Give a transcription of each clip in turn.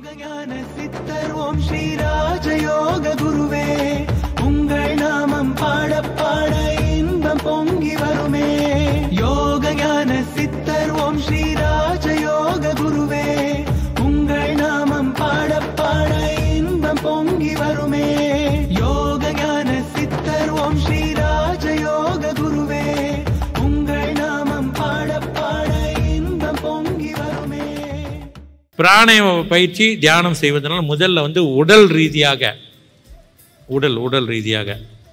யோகஞான சித்தர் ஓம் ஸ்ரீராஜயோக குருவே உங்கள் நாமம் பாட பாட இன்பம் பொங்கி வருமே யோகஞான சித்தர் ஓம் ஸ்ரீராஜயோக குருவே உங்கள் நாமம் பாட பாட இன்பம் பொங்கி வருமே யோகஞான சித்தர் ஓம் ஸ்ரீராஜயோக குருவே உங்கள் நாமம் பாட பாட இன்பம் பொங்கி வருமே பிராணாயாம பயிற்சி தியானம் செய்வதனால முதல்ல வந்து உடல் ரீதியாக உடல் உடல் ரீதியாக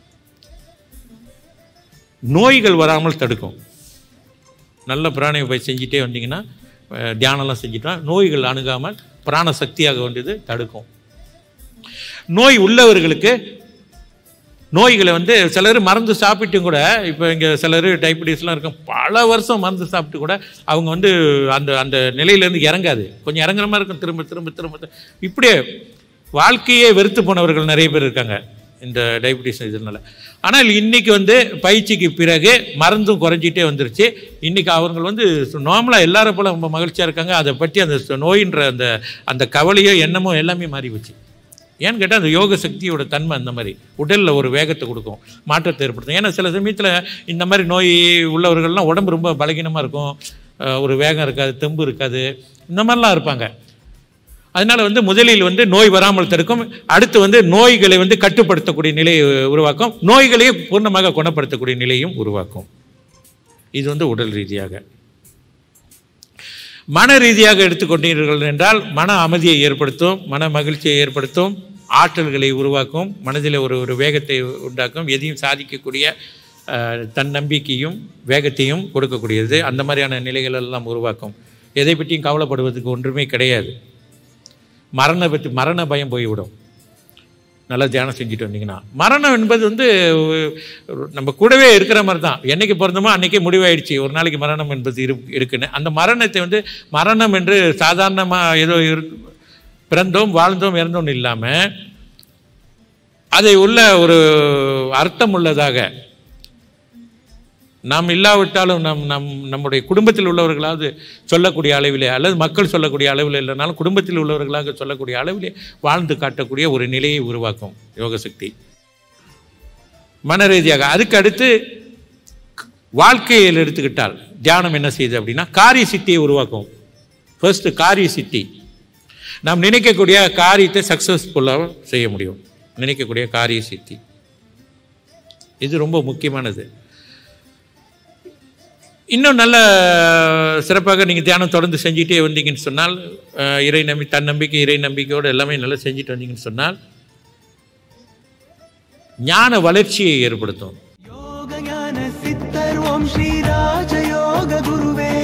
நோய்கள் வராமல் தடுக்கும் நல்ல பிராணாயாம பயிற்சி செஞ்சுட்டே வந்தீங்கன்னா அஹ், தியானம்லாம் செஞ்சுட்டா நோய்கள் அணுகாமல் பிராண சக்தியாக வேண்டியது தடுக்கும் நோய் உள்ளவர்களுக்கு நோய்களை வந்து சிலர் மருந்து சாப்பிட்டும் கூட இப்போ இங்கே சிலர் டைபெட்டிஸ்லாம் இருக்கும் பல வருஷம் மருந்து சாப்பிட்டு கூட அவங்க வந்து அந்த அந்த நிலையிலேருந்து இறங்காது கொஞ்சம் இறங்குற மாதிரி இருக்கும் திரும்ப திரும்ப திரும்ப திரும்ப. இப்படியே வாழ்க்கையே வெறுத்து போனவர்கள் நிறைய பேர் இருக்காங்க இந்த டயபிட்டிஸ் இதனால ஆனால் இன்னைக்கு வந்து பயிற்சிக்கு பிறகு மருந்தும் குறைஞ்சிட்டே வந்துருச்சு இன்னைக்கு அவங்க வந்து நார்மலாக எல்லாரும் போல ரொம்ப மகிழ்ச்சியாக இருக்காங்க அதை பற்றி அந்த நோயின்ற அந்த அந்த கவலையோ எண்ணமோ எல்லாமே மாறி போச்சு ஏன்னு கேட்டால் அந்த யோக சக்தியோட தன்மை அந்த மாதிரி உடலில் ஒரு வேகத்தை கொடுக்கும் மாற்றத்தை ஏற்படுத்தும் ஏன்னா சில சமயத்தில் இந்த மாதிரி நோய் உள்ளவர்கள்லாம் உடம்பு ரொம்ப பலகீனமாக இருக்கும் அஹ் ஒரு வேகம் இருக்காது தெம்பு இருக்காது இந்த மாதிரிலாம் இருப்பாங்க அதனால வந்து முதலில் வந்து நோய் வராமல் தடுக்கும் அடுத்து வந்து நோய்களை வந்து கட்டுப்படுத்தக்கூடிய நிலையை உருவாக்கும் நோய்களையே பூர்ணமாக குணப்படுத்தக்கூடிய நிலையும் உருவாக்கும் இது வந்து உடல் ரீதியாக மன ரீதியாக எடுத்துக்கொண்டீர்கள் என்றால் மன அமைதியை ஏற்படுத்தும் மன மகிழ்ச்சியை ஏற்படுத்தும் ஆற்றல்களை உருவாக்கும் மனதில் ஒரு ஒரு வேகத்தை உண்டாக்கும் எதையும் சாதிக்கக்கூடிய அஹ், தன்னம்பிக்கையும் வேகத்தையும் கொடுக்கக்கூடியது அந்த மாதிரியான நிலைகள் எல்லாம் உருவாக்கும் எதை பற்றியும் கவலைப்படுவதற்கு ஒன்றுமே கிடையாது மரண பற்றி மரண பயம் போய்விடும் நல்லா தியானம் செஞ்சுட்டு வந்தீங்கன்னா மரணம் என்பது வந்து ஒரு- நம்ம கூடவே இருக்கிற மாதிரி தான் என்னைக்கு பிறந்தோமோ அன்னைக்கே முடிவாயிடுச்சு ஒரு நாளைக்கு மரணம் என்பது இரு இருக்குன்னு அந்த மரணத்தை வந்து மரணம் என்று சாதாரணமாக ஏதோ இரு பிறந்தோம் வாழ்ந்தோம் இறந்தோம் இல்லாமல் அதை உள்ள ஒரு அர்த்தம் உள்ளதாக நாம் இல்லாவிட்டாலும் நம் நம் நம்முடைய குடும்பத்தில் உள்ளவர்களாவது சொல்லக்கூடிய அளவிலே அல்லது மக்கள் சொல்லக்கூடிய அளவில் இல்லைனாலும் குடும்பத்தில் உள்ளவர்களாக சொல்லக்கூடிய அளவிலே வாழ்ந்து காட்டக்கூடிய ஒரு நிலையை உருவாக்கும் யோக சக்தி மன ரீதியாக அதுக்கு அடுத்து வாழ்க்கையில் எடுத்துக்கிட்டால் தியானம் என்ன செய்யுது அப்படின்னா காரிய சித்தியை உருவாக்கும் ஃபர்ஸ்ட் காரிய சித்தி நாம் நினைக்கக்கூடிய காரியத்தை சக்ஸஸ்ஃபுல்லாக செய்ய முடியும் நினைக்கக்கூடிய காரிய சித்தி இது ரொம்ப முக்கியமானது இன்னும் நல்ல சிறப்பாக நீங்கள் தியானம் தொடர்ந்து செஞ்சுட்டே வந்தீங்கன்னு சொன்னால் அஹ், இறை நம்பி தன்னம்பிக்கை இறை நம்பிக்கையோடு எல்லாமே நல்லா செஞ்சுட்டு வந்தீங்கன்னு சொன்னால் ஞான வளர்ச்சியை ஏற்படுத்தும் யோகஞான சித்தர் ஓம் ஸ்ரீராஜயோக குருவே